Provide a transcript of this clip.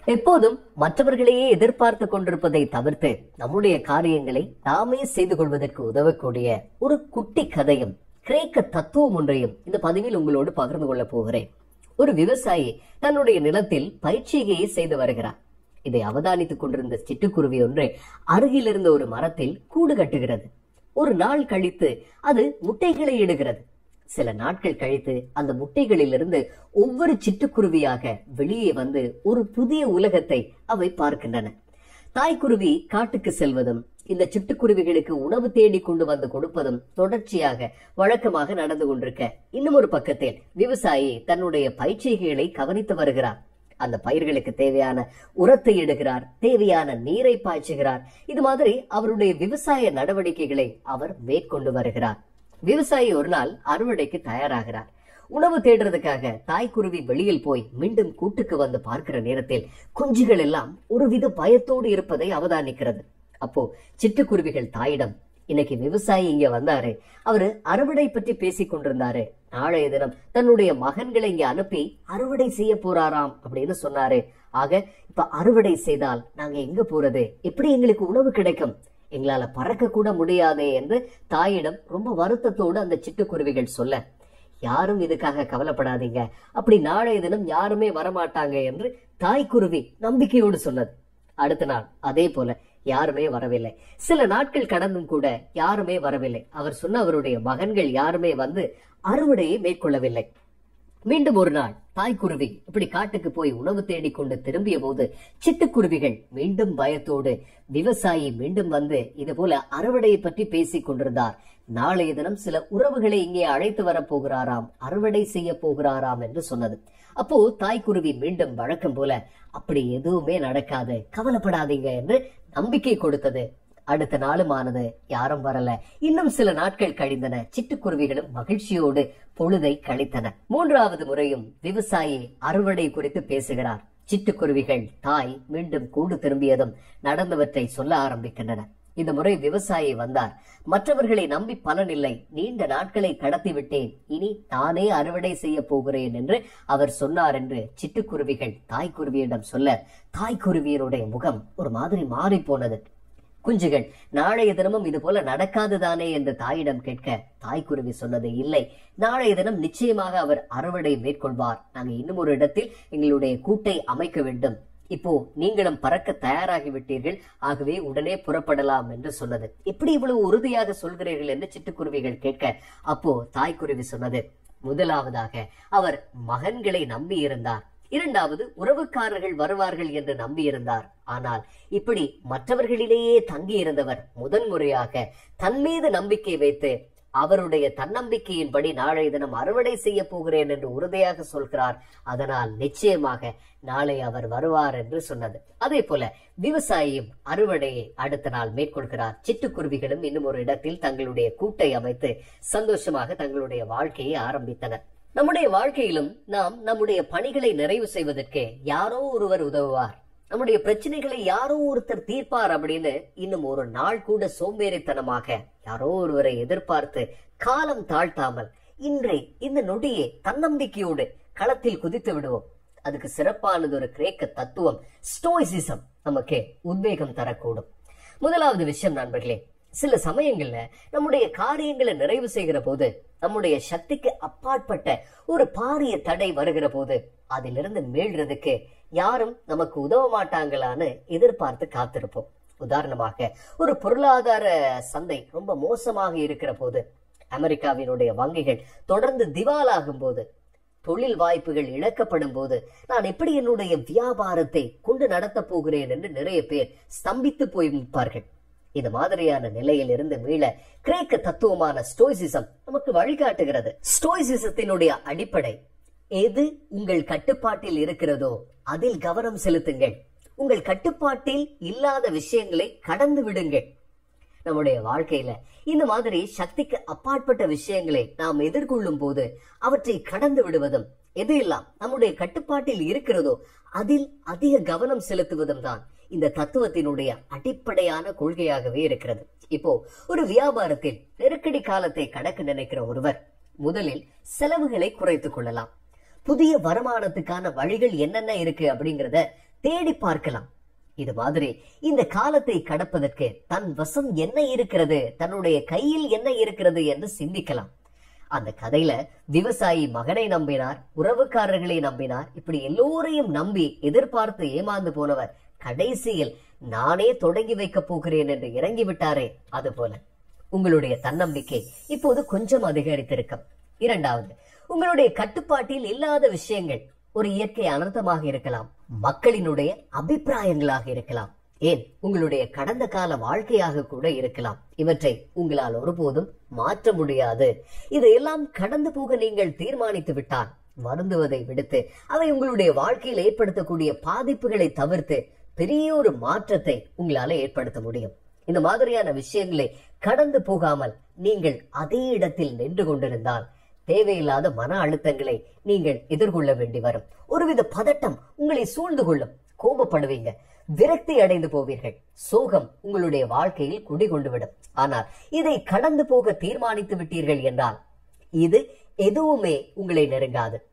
எப்போதும் மற்றவர்களையே எதிர்பார்த்து கொண்டிருப்பதை தவிர்த்து நம்முடைய காரியங்களை நாமே செய்து கொள்வதற்கு உதவக்கூடிய ஒரு குட்டி கதையும் கிரேக்க தத்துவம் ஒன்றையும் இந்த பதிவில் உங்களோடு பகிர்ந்து கொள்ளப் போகிறேன் ஒரு விவசாயி தன்னுடைய நிலத்தில் பயிற்சிகையை செய்து வருகிறார் இதை அவதானித்துக் கொண்டிருந்த சிட்டுக்குருவி ஒன்று அருகில் இருந்த ஒரு மரத்தில் கூடு கட்டுகிறது ஒரு நாள் கழித்து அது முட்டைகளை இடுகிறது சில நாட்கள் கழித்து அந்த முட்டைகளிலிருந்து ஒவ்வொரு சிட்டுக்குருவியாக வெளியே வந்து ஒரு புதிய உலகத்தை அவை பார்க்கின்றன தாய்க்குருவி காட்டுக்கு செல்வதும் இந்த சிட்டுக்குருவிகளுக்கு உணவு தேடி கொண்டு வந்து கொடுப்பதும் தொடர்ச்சியாக வழக்கமாக நடந்து கொண்டிருக்க இன்னும் ஒரு பக்கத்தில் விவசாயி தன்னுடைய பயிற்சிகளை கவனித்து வருகிறார் அந்த பயிர்களுக்கு தேவையான உரத்தை எடுகிறார் தேவையான நீரை பாய்ச்சுகிறார் இது மாதிரி அவருடைய விவசாய நடவடிக்கைகளை அவர் மேற்கொண்டு வருகிறார் விவசாயி ஒரு நாள் அறுவடைக்கு தயாராகிறார் உணவு தேடுறதுக்காக தாய்க்குருவி வெளியில் போய் மீண்டும் கூட்டுக்கு வந்து பார்க்கிற நேரத்தில் குஞ்சுகள் எல்லாம் ஒருவித பயத்தோடு இருப்பதை அவதானிக்கிறது அப்போ சிட்டுக்குருவிகள் தாயிடம் இன்னைக்கு விவசாயி இங்க வந்தாரு அவரு அறுவடை பற்றி பேசிக் கொண்டிருந்தாரு நாளைய தினம் தன்னுடைய மகன்களை இங்க அனுப்பி அறுவடை செய்ய போறாராம் அப்படின்னு சொன்னாரு ஆக இப்ப அறுவடை செய்தால் நாங்க எங்க போறது எப்படி எங்களுக்கு உணவு கிடைக்கும் எங்களால பறக்க கூட முடியாதே என்று தாயிடம் ரொம்ப வருத்தத்தோடு அந்த சிட்டுக்குருவிகள் சொல்ல யாரும் இதுக்காக கவலைப்படாதீங்க அப்படி நாளைய தினம் யாருமே வரமாட்டாங்க என்று தாய்க்குருவி நம்பிக்கையோடு சொன்னது அடுத்த நாள் அதே போல யாருமே வரவில்லை சில நாட்கள் கடந்தும் கூட யாருமே வரவில்லை அவர் சொன்ன அவருடைய மகன்கள் யாருமே வந்து அறுவடையை மேற்கொள்ளவில்லை மீண்டும் ஒரு நாள் தாய்க்குருவி இப்படி காட்டுக்கு போய் உணவு தேடிக் கொண்டு திரும்பிய போது சிட்டுக்குருவிகள் மீண்டும் பயத்தோடு விவசாயி மீண்டும் வந்து இது போல அறுவடையை பற்றி பேசிக் கொண்டிருந்தார் நாளைய தினம் சில உறவுகளை இங்கே அழைத்து வரப் போகிறாராம் அறுவடை செய்ய போகிறாராம் என்று சொன்னது அப்போ தாய்க்குருவி மீண்டும் வழக்கம் போல அப்படி எதுவுமே நடக்காது கவலைப்படாதீங்க என்று நம்பிக்கை கொடுத்தது அடுத்த நாளும் ஆனது யாரும் வரல இன்னும் சில நாட்கள் கழிந்தன சிட்டுக்குருவிகளும் மகிழ்ச்சியோடு பொழுதை கழித்தன மூன்றாவது முறையும் விவசாயி அறுவடை குறித்து பேசுகிறார் சிட்டுக்குருவிகள் தாய் மீண்டும் கூடு திரும்பியதும் நடந்தவற்றை சொல்ல ஆரம்பிக்கின்றன இந்த முறை விவசாயி வந்தார் மற்றவர்களை நம்பி பலனில்லை நீண்ட நாட்களை கடத்தி விட்டேன் இனி நானே அறுவடை செய்ய போகிறேன் என்று அவர் சொன்னார் என்று சிட்டுக்குருவிகள் தாய்க்குருவியிடம் சொல்ல தாய்க்குருவியருடைய முகம் ஒரு மாதிரி மாறி போனது குஞ்சுகள் நாளைய தினமும் இது போல நடக்காதுதானே என்று தாயிடம் கேட்க தாய்க்குருவி சொன்னது இல்லை நாளைய தினம் நிச்சயமாக அவர் அறுவடை மேற்கொள்வார் நாங்க இன்னும் ஒரு இடத்தில் எங்களுடைய கூட்டை அமைக்க வேண்டும் இப்போ நீங்களும் பறக்க தயாராகி விட்டீர்கள் ஆகவே உடனே புறப்படலாம் என்று சொன்னது எப்படி இவ்வளவு உறுதியாக சொல்கிறீர்கள் என்று சிட்டுக்குருவிகள் கேட்க அப்போ தாய்க்குருவி சொன்னது முதலாவதாக அவர் மகன்களை நம்பி இருந்தார் இரண்டாவது உறவுக்காரர்கள் வருவார்கள் என்று நம்பியிருந்தார் ஆனால் இப்படி மற்றவர்களிலேயே தங்கி இருந்தவர் முதன்முறையாக தன் மீது நம்பிக்கை வைத்து அவருடைய தன்னம்பிக்கையின்படி நாளைய தினம் அறுவடை செய்ய போகிறேன் என்று உறுதியாக சொல்கிறார் அதனால் நிச்சயமாக நாளை அவர் வருவார் என்று சொன்னது அதே போல விவசாயியும் அறுவடையை அடுத்த நாள் மேற்கொள்கிறார் சிட்டுக்குருவிகளும் இன்னும் ஒரு இடத்தில் தங்களுடைய கூட்டை அமைத்து சந்தோஷமாக தங்களுடைய வாழ்க்கையை ஆரம்பித்தனர் நம்முடைய வாழ்க்கையிலும் நாம் நம்முடைய பணிகளை நிறைவு செய்வதற்கு யாரோ ஒருவர் உதவுவார் நம்முடைய பிரச்சனைகளை யாரோ ஒருத்தர் தீர்ப்பார் அப்படின்னு இன்னும் ஒரு நாள் கூட சோம்பேறித்தனமாக யாரோ ஒருவரை எதிர்பார்த்து காலம் தாழ்த்தாமல் இன்றை இந்த நொடியே தன்னம்பிக்கையோடு களத்தில் குதித்து விடுவோம் அதுக்கு சிறப்பானது ஒரு கிரேக்க தத்துவம் ஸ்டோய்சிசம் நமக்கு உத்வேகம் தரக்கூடும் முதலாவது விஷயம் நண்பர்களே சில சமயங்கள்ல நம்முடைய காரியங்களை நிறைவு செய்கிற போது நம்முடைய சக்திக்கு அப்பாற்பட்ட ஒரு பாரிய தடை வருகிற போது அதிலிருந்து மீள்றதுக்கு யாரும் நமக்கு உதவ மாட்டாங்களான்னு எதிர்பார்த்து காத்திருப்போம் உதாரணமாக ஒரு பொருளாதார சந்தை ரொம்ப மோசமாக இருக்கிற போது அமெரிக்காவினுடைய வங்கிகள் தொடர்ந்து திவாலாகும் போது தொழில் வாய்ப்புகள் இழக்கப்படும் போது நான் எப்படி என்னுடைய வியாபாரத்தை கொண்டு நடத்தப் போகிறேன் என்று நிறைய பேர் ஸ்தம்பித்து போய் நிற்பார்கள் இது மாதிரியான நிலையில் இருந்து மீள கிரேக்க தத்துவமான ஸ்டோய்சிசம் நமக்கு வழிகாட்டுகிறது ஸ்டோய்சிசத்தினுடைய அடிப்படை எது உங்கள் கட்டுப்பாட்டில் இருக்கிறதோ அதில் கவனம் செலுத்துங்கள் உங்கள் கட்டுப்பாட்டில் இல்லாத விஷயங்களை கடந்து விடுங்கள் நம்முடைய வாழ்க்கையில இந்த மாதிரி சக்திக்கு அப்பாற்பட்ட விஷயங்களை நாம் எதிர்கொள்ளும் போது அவற்றை கடந்து விடுவதும் எது எல்லாம் நம்முடைய கட்டுப்பாட்டில் இருக்கிறதோ அதில் அதிக கவனம் செலுத்துவதும் தான் இந்த தத்துவத்தினுடைய அடிப்படையான கொள்கையாகவே இருக்கிறது இப்போ ஒரு வியாபாரத்தில் நெருக்கடி காலத்தை கடக்க நினைக்கிற ஒருவர் முதலில் செலவுகளை குறைத்துக் கொள்ளலாம் புதிய வருமானத்துக்கான வழிகள் என்னென்ன இருக்கு அப்படிங்கறத தேடி பார்க்கலாம் இது மாதிரி இந்த காலத்தை கடப்பதற்கு தன் வசம் என்ன இருக்கிறது தன்னுடைய கையில் என்ன இருக்கிறது என்று சிந்திக்கலாம் அந்த கதையில விவசாயி மகனை நம்பினார் உறவுக்காரர்களை நம்பினார் இப்படி எல்லோரையும் நம்பி எதிர்பார்த்து ஏமாந்து போனவர் கடைசியில் நானே தொடங்கி வைக்க போகிறேன் என்று இறங்கி விட்டாரே அது போல உங்களுடைய தன்னம்பிக்கை இப்போது கொஞ்சம் அதிகரித்திருக்கும் இரண்டாவது உங்களுடைய கட்டுப்பாட்டில் இல்லாத விஷயங்கள் ஒரு இயற்கை அனர்த்தமாக இருக்கலாம் மக்களினுடைய அபிப்பிராயங்களாக இருக்கலாம் ஏன் உங்களுடைய கடந்த கால வாழ்க்கையாக கூட இருக்கலாம் இவற்றை உங்களால் ஒருபோதும் மாற்ற முடியாது இதையெல்லாம் கடந்து போக நீங்கள் தீர்மானித்து விட்டால் வருந்துவதை விடுத்து அவை உங்களுடைய வாழ்க்கையில் ஏற்படுத்தக்கூடிய பாதிப்புகளை தவிர்த்து பெரிய ஒரு மாற்றத்தை உங்களால ஏற்படுத்த முடியும் இந்த மாதிரியான விஷயங்களை கடந்து போகாமல் நீங்கள் அதே இடத்தில் நின்று கொண்டிருந்தால் தேவையில்லாத மன அழுத்தங்களை நீங்கள் எதிர்கொள்ள வேண்டி வரும் ஒருவித பதட்டம் உங்களை சூழ்ந்து கொள்ளும் கோபப்படுவீங்க விரக்தி அடைந்து போவீர்கள் சோகம் உங்களுடைய வாழ்க்கையில் குடிகொண்டு விடும் ஆனால் இதை கடந்து போக தீர்மானித்து விட்டீர்கள் என்றால் இது எதுவுமே உங்களை நெருங்காது